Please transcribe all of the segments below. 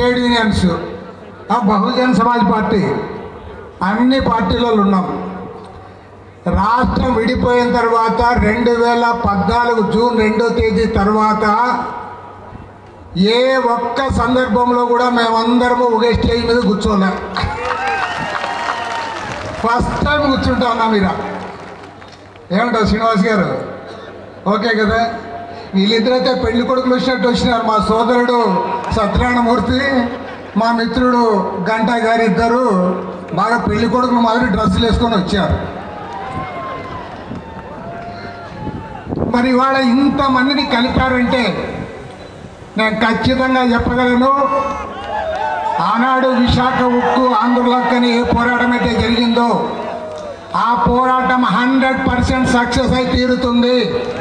trade unions ఆ Bahujan Samaj party అన్ని పార్టీలలో ఉన్నాం రాష్ట్రం విడిపోయిన తర్వాత రెండు వేల పద్నాలుగు జూన్ రెండో తేదీ తర్వాత ఏ ఒక్క సందర్భంలో కూడా మేమందరము ఒకే స్టేజ్ మీద కూర్చోలే ఫస్ట్ టైం కూర్చుంటా ఉన్నాం మీరు ఏమంటావు శ్రీనివాస్ గారు ఓకే కదా వీళ్ళిద్దరైతే పెళ్లి కొడుకులు వచ్చినట్టు వచ్చినారు మా సోదరుడు సత్యనారాయణమూర్తి మా మిత్రుడు గంటా గారు ఇద్దరు బాగా పెళ్లి కొడుకులు మాదిరి డ్రెస్సులు వేసుకొని వచ్చారు మరి ఇవాళ ఇంతమందిని కలిపారంటే నేను ఖచ్చితంగా చెప్పగలను ఆనాడు విశాఖ ఉక్కు ఆంధ్రులక్కని ఏ పోరాటం అయితే జరిగిందో ఆ పోరాటం హండ్రెడ్ పర్సెంట్ సక్సెస్ అయి తీరుతుంది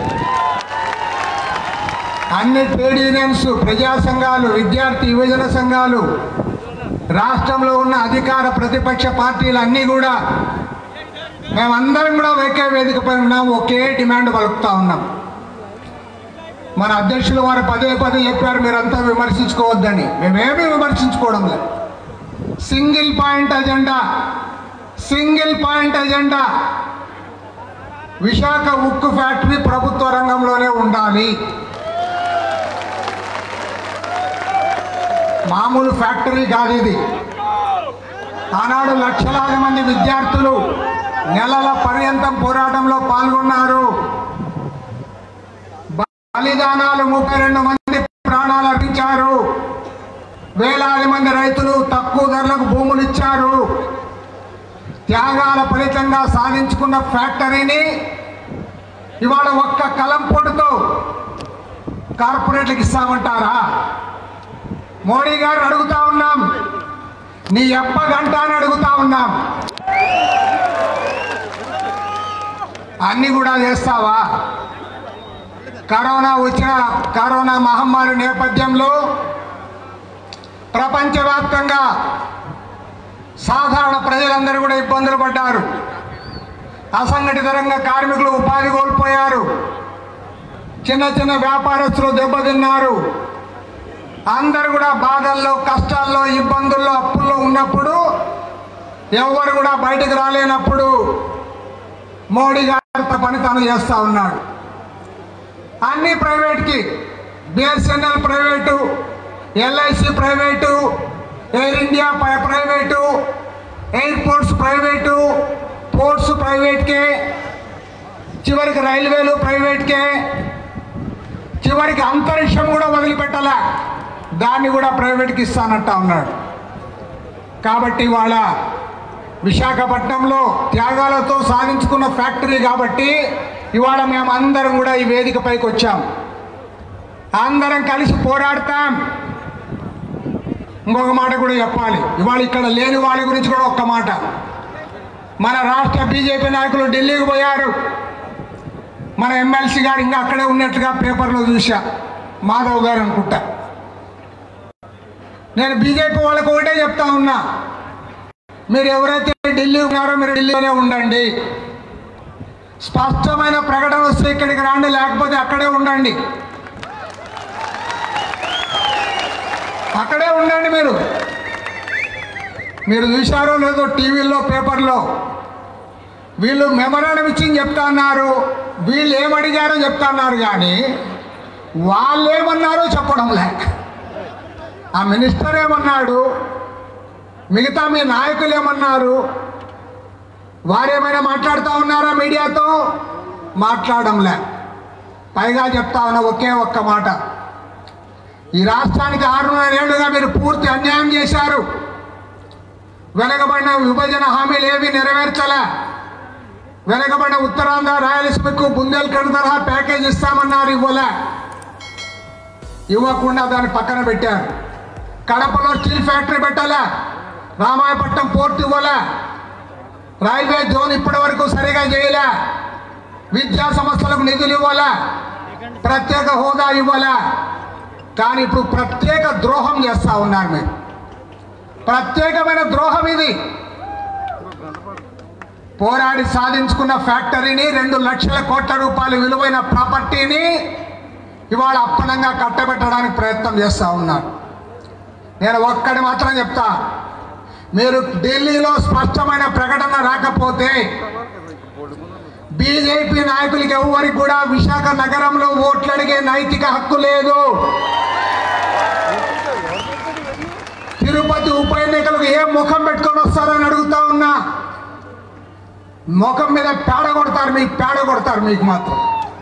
అన్ని ట్రేడ్ యూనియన్స్ ప్రజా సంఘాలు విద్యార్థి యువజన సంఘాలు రాష్ట్రంలో ఉన్న అధికార ప్రతిపక్ష పార్టీలు అన్నీ కూడా మేమందరం కూడా ఒకే వేదికపై ఉన్నాం ఒకే డిమాండ్ పలుకుతా ఉన్నాం మన అధ్యక్షులు వారు పదే పదే చెప్పారు మీరంతా విమర్శించుకోవద్దని మేమేమీ విమర్శించుకోవడం లేదు single point agenda single point agenda Visakha ఉక్కు ఫ్యాక్టరీ ప్రభుత్వ రంగంలోనే ఉండాలి మామూలు ఫ్యాక్టరీ కాదు ఇది ఆనాడు లక్షలాది మంది విద్యార్థులు నెలల పర్యంతం పోరాటంలో పాల్గొన్నారు బలిదానాలు ముప్పై రెండు మంది ప్రాణాలు అర్పించారు వేలాది మంది రైతులు తక్కువ ధరలకు భూములు ఇచ్చారు త్యాగాల ఫలితంగా సాధించుకున్న ఫ్యాక్టరీని ఇవాళ ఒక్క కలం పొడితో కార్పొరేట్లకు ఇస్తామంటారా మోడీ గారు అడుగుతా ఉన్నాం నీ ఎప్ప గంట అని అడుగుతా ఉన్నాం అన్ని కూడా చేస్తావా కరోనా వచ్చిన కరోనా మహమ్మారి నేపథ్యంలో ప్రపంచవ్యాప్తంగా సాధారణ ప్రజలందరూ కూడా ఇబ్బందులు పడ్డారు అసంఘటిత రంగ కార్మికులు ఉపాధి కోల్పోయారు చిన్న చిన్న వ్యాపారస్తులు దెబ్బతిన్నారు అందరూ కూడా బాధల్లో కష్టాల్లో ఇబ్బందుల్లో అప్పుల్లో ఉన్నప్పుడు ఎవరు కూడా బయటకు రాలేనప్పుడు మోడీ గారు తన పని తాను చేస్తూ ఉన్నాడు అన్ని ప్రైవేట్కి BSNL private LIC private Air India పై- ప్రైవేటు ఎయిర్పోర్ట్స్ ప్రైవేటు పోర్ట్స్ ప్రైవేట్కే చివరికి రైల్వేలు ప్రైవేట్కే చివరికి అంతరిక్షం కూడా వదిలిపెట్టాల దాన్ని కూడా ప్రైవేట్కి ఇస్తానంటా ఉన్నాడు కాబట్టి వాళ్ళ విశాఖపట్నంలో త్యాగాలతో సాధించుకున్న ఫ్యాక్టరీ కాబట్టి ఇవాళ మేము అందరం కూడా ఈ వేదికపైకి వచ్చాం అందరం కలిసి పోరాడతాం ఇంకొక మాట కూడా చెప్పాలి ఇవాళ ఇక్కడ లేని వాళ్ళ గురించి కూడా ఒక్క మాట మన రాష్ట్ర బీజేపీ నాయకులు ఢిల్లీకి పోయారు మన ఎమ్మెల్సీ గారు ఇంకా అక్కడే ఉన్నట్టుగా పేపర్లో చూసా మాధవ్ గారు అనుకుంటా నేను బీజేపీ వాళ్ళకు ఒకటే చెప్తా ఉన్నా మీరు ఎవరైతే ఢిల్లీ ఉన్నారో మీరు ఢిల్లీలోనే ఉండండి స్పష్టమైన ప్రకటన వస్తే ఇక్కడికి రాండి లేకపోతే అక్కడే ఉండండి అక్కడే ఉండండి మీరు మీరు చూశారో లేదో టీవీల్లో పేపర్లో వీళ్ళు మెమరాండం ఇచ్చి చెప్తా అన్నారు వీళ్ళు ఏమడిగారో చెప్తా అన్నారు కానీ వాళ్ళు ఏమన్నారో చెప్పడంలే ఆ మినిస్టర్ ఏమన్నాడు మిగతా మీ నాయకులు ఏమన్నారు వారేమైనా మాట్లాడుతూ ఉన్నారా మీడియాతో మాట్లాడంలే పైగా చెప్తా ఉన్న ఒకే ఒక్క మాట ఈ రాష్ట్రానికి ఆరున్నర ఏళ్లుగా మీరు పూర్తి అన్యాయం చేశారు వెనకబడిన విభజన హామీలు ఏవి నెరవేర్చలే వెనకబడిన ఉత్తరాంధ్ర రాయలసీమకు బుందేల్ఖండ్ తరహా ప్యాకేజ్ ఇస్తామన్నారు ఇవ్వలే ఇవ్వకుండా దాన్ని పక్కన పెట్టారు కడపలో స్టీల్ ఫ్యాక్టరీ పెట్టాలా రామాయపట్నం పోర్ట్ ఇవ్వలే రైల్వే జోన్ ఇప్పటి వరకు సరిగా చేయలే విద్యా సంస్థలకు నిధులు ఇవ్వాలా ప్రత్యేక హోదా ఇవ్వాలా కానీ ఇప్పుడు ప్రత్యేక ద్రోహం చేస్తా ఉన్నారు మీరు ప్రత్యేకమైన ద్రోహం ఇది పోరాడి సాధించుకున్న ఫ్యాక్టరీని రెండు లక్షల కోట్ల రూపాయల విలువైన ప్రాపర్టీని ఇవాళ అప్పనంగా కట్టబెట్టడానికి ప్రయత్నం చేస్తూ ఉన్నారు నేను ఒక్కడి మాత్రం చెప్తా మీరు ఢిల్లీలో స్పష్టమైన ప్రకటన రాకపోతే బీజేపీ నాయకులకి ఎవరికి కూడా విశాఖ నగరంలో ఓట్లు అడిగే నైతిక హక్కు లేదు తిరుపతి ఉప ఎన్నికలకు ఏ ముఖం పెట్టుకొని వస్తారని అడుగుతా ఉన్నా ముఖం మీద పేడ కొడతారు మీకు పేడ కొడతారు మీకు మాత్రం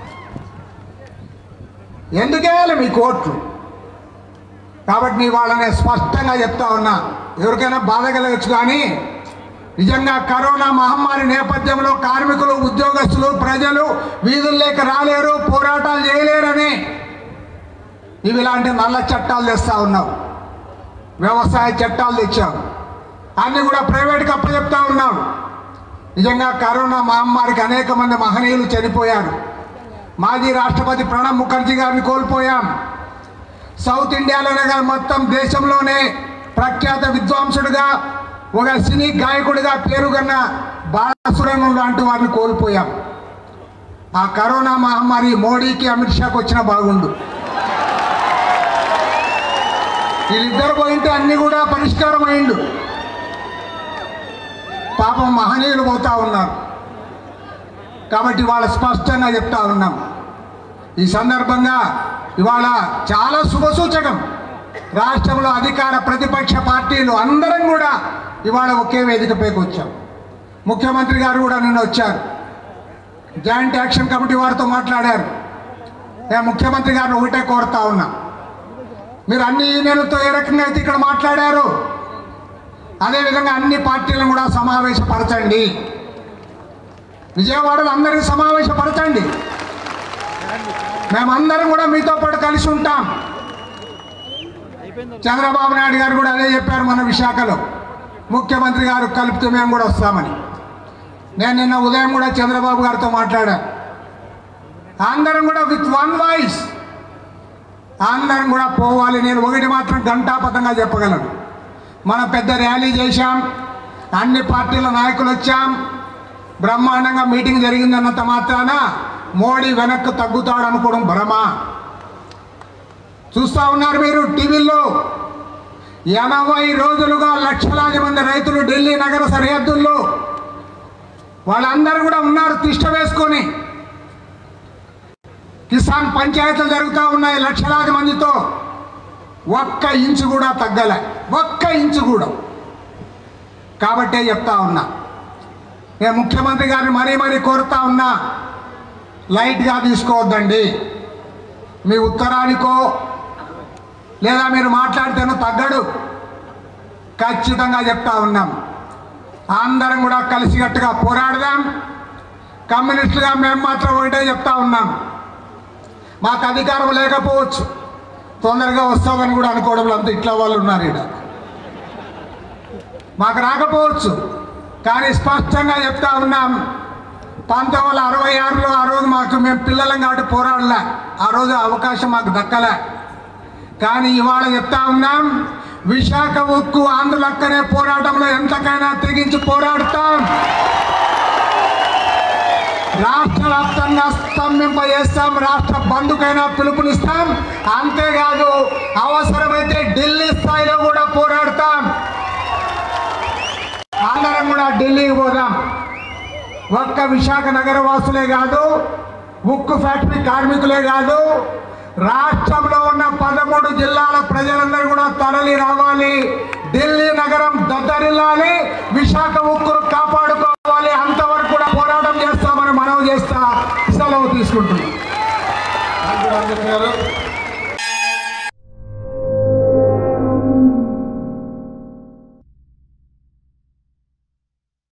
ఎందుకేయాలి మీకు ఓట్లు కాబట్టి నీ వాళ్ళని స్పష్టంగా చెప్తా ఉన్నా ఎవరికైనా బాధ కలగచ్చు కానీ నిజంగా కరోనా మహమ్మారి నేపథ్యంలో కార్మికులు ఉద్యోగస్తులు ప్రజలు వీధుల్లోకి రాలేరు పోరాటాలు చేయలేరని ఇవి ఇలాంటి నల్ల చట్టాలు తెస్తా ఉన్నావు వ్యవసాయ చట్టాలు తెచ్చావు అన్నీ కూడా ప్రైవేట్కి అప్పచెప్తా ఉన్నావు నిజంగా కరోనా మహమ్మారికి అనేక మంది మహనీయులు చనిపోయారు మాజీ రాష్ట్రపతి ప్రణబ్ ముఖర్జీ గారిని కోల్పోయాం సౌత్ ఇండియాలోనే కాదు మొత్తం దేశంలోనే ప్రఖ్యాత విద్వాంసుడుగా ఒక సినీ గాయకుడిగా పేరుగన్న బాలసుబ్రహ్మణ్యం లాంటి వారిని కోల్పోయాం ఆ కరోనా మహమ్మారి మోడీకి అమిత్ షాకి వచ్చిన బాగుండు వీళ్ళిద్దరు పోయింటే అన్ని కూడా పరిష్కారం అయిండు పాపం మహనీయులు పోతా ఉన్నారు కాబట్టి ఇవాళ స్పష్టంగా చెప్తా ఉన్నాం ఈ సందర్భంగా ఇవాళ చాలా శుభసూచకం రాష్ట్రంలో అధికార ప్రతిపక్ష పార్టీలు అందరం కూడా ఇవాళ ఒకే వేదికపైకి వచ్చాం ముఖ్యమంత్రి గారు కూడా నిన్న వచ్చారు జాయింట్ యాక్షన్ కమిటీ వారితో మాట్లాడారు నేను ముఖ్యమంత్రి గారిని ఒకటే కోరుతా ఉన్నా మీరు అన్ని యూనియన్లతో ఏ రకంగా అయితే ఇక్కడ మాట్లాడారు అదేవిధంగా అన్ని పార్టీలను కూడా సమావేశపరచండి విజయవాడలో అందరినీ సమావేశపరచండి మేమందరం కూడా మీతో పాటు కలిసి ఉంటాం చంద్రబాబు నాయుడు గారు కూడా అదే చెప్పారు మన విశాఖలో ముఖ్యమంత్రి గారు కలిపితే మేము కూడా వస్తామని నేను నిన్న ఉదయం కూడా చంద్రబాబు గారితో మాట్లాడాను అందరం కూడా విత్ వన్ వాయిస్ అందరం కూడా పోవాలి నేను ఒకటి మాత్రం ఘంటాపథంగా చెప్పగలను మన పెద్ద ర్యాలీ చేశాం అన్ని పార్టీల నాయకులు వచ్చాం బ్రహ్మాండంగా మీటింగ్ జరిగిందన్నంత మాత్రాన మోడీ వెనక్కు తగ్గుతాడు అనుకోవడం భ్రమ చూస్తా ఉన్నారు మీరు టీవీల్లో ఎనభై రోజులుగా లక్షలాది మంది రైతులు ఢిల్లీ నగర సరిహద్దుల్లో వాళ్ళందరూ కూడా ఉన్నారు తిష్ట వేసుకొని కిసాన్ పంచాయతీలు జరుగుతూ ఉన్నాయి లక్షలాది మందితో ఒక్క ఇంచు కూడా తగ్గలే ఒక్క ఇంచు కూడా కాబట్టే చెప్తా ఉన్నా నేను ముఖ్యమంత్రి గారిని మరీ మరీ కోరుతా ఉన్నా లైట్గా తీసుకోవద్దండి మీ ఉత్తరానికో లేదా మీరు మాట్లాడితేనో తగ్గడు ఖచ్చితంగా చెప్తా ఉన్నాం అందరం కూడా కలిసికట్టుగా పోరాడదాం కమ్యూనిస్టులుగా మేము మాత్రం ఒకటే చెప్తా ఉన్నాం మాకు అధికారం లేకపోవచ్చు తొందరగా వస్తామని కూడా అనుకోవడంలో అంత ఇట్లా వాళ్ళు ఉన్నారు ఇక్కడ మాకు రాకపోవచ్చు కానీ స్పష్టంగా చెప్తా ఉన్నాం పంతొమ్మిది వందల అరవై ఆరులో ఆ రోజు మాకు మేము పిల్లలం కాబట్టి పోరాడలే ఆ రోజు అవకాశం మాకు దక్కలే కానీ ఇవాళ చెప్తా ఉన్నాం విశాఖ ఉక్కు ఆంధ్రులక్కనే పోరాటంలో ఎంతకైనా తెగించి పోరాడతాం రాష్ట్ర వ్యాప్తంగా స్తంభింపజేస్తాం రాష్ట్ర బంధుకైనా పిలుపునిస్తాం అంతేకాదు అవసరమైతే ఢిల్లీ స్థాయిలో కూడా పోరాడతాం అందరం కూడా ఢిల్లీకి పోదాం ఒక్క విశాఖ నగర వాసులే కాదు ఉక్కు ఫ్యాక్టరీ కార్మికులే కాదు రాష్ట్రంలో ఉన్న పదమూడు జిల్లాల ప్రజలందరూ కూడా తరలి రావాలి ఢిల్లీ నగరం దద్దరిల్లాలి విశాఖ ఉక్కు